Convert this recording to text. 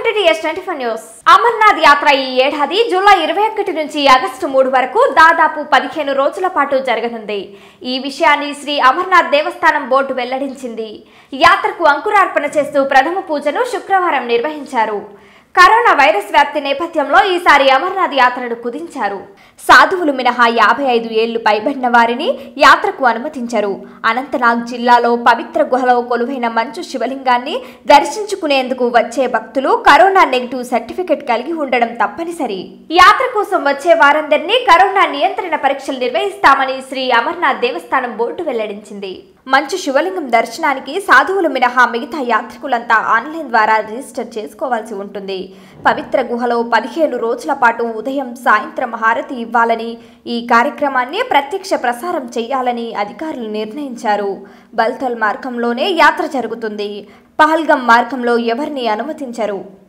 to TS twenty four news Amarnath Yatra ఈ ఏడాది July ఇరవై ఒకటి నుంచి ఆగస్టు మూడు వరకు దాదాపు పదిహేను రోజుల పాటు జరగనుంది ఈ విషయాన్ని శ్రీ అమర్నాథ్ దేవస్థానం బోర్డు వెల్లడించింది యాత్రకు అంకురార్పణ చేస్తూ ప్రథమ పూజను శుక్రవారం నిర్వహించారు కరోనా వైరస్ వ్యాప్తి నేపథ్యంలో ఈసారి అమర్నాథ్ యాత్రను కుదించారు సాధువులు మినహా యాభై ఐదు ఏళ్లు పైబడిన వారిని యాత్రకు అనుమతించారు అనంతనాగ్ జిల్లాలో పవిత్ర గుహలో కొలువైన మంచు శివలింగాన్ని దర్శించుకునేందుకు వచ్చే భక్తులు కరోనా నెగిటివ్ సర్టిఫికెట్ కలిగి ఉండడం తప్పనిసరి యాత్ర కోసం వచ్చే వారందరినీ కరోనా నియంత్రణ పరీక్షలు నిర్వహిస్తామని శ్రీ అమర్నాథ్ దేవస్థానం బోర్డు వెల్లడించింది మంచు శివలింగం దర్శనానికి సాధువులు మినహా మిగతా యాత్రికులంతా ఆన్లైన్ ద్వారా రిజిస్టర్ చేసుకోవాల్సి ఉంటుంది పవిత్ర గుహలో పదిహేను రోజుల పాటు ఉదయం సాయంత్రం హారతి ఇవ్వాలని ఈ కార్యక్రమాన్ని ప్రత్యక్ష ప్రసారం చేయాలని అధికారులు నిర్ణయించారు బల్తల్ మార్గంలోనే యాత్ర జరుగుతుంది పహల్గం మార్గంలో ఎవరిని అనుమతించరు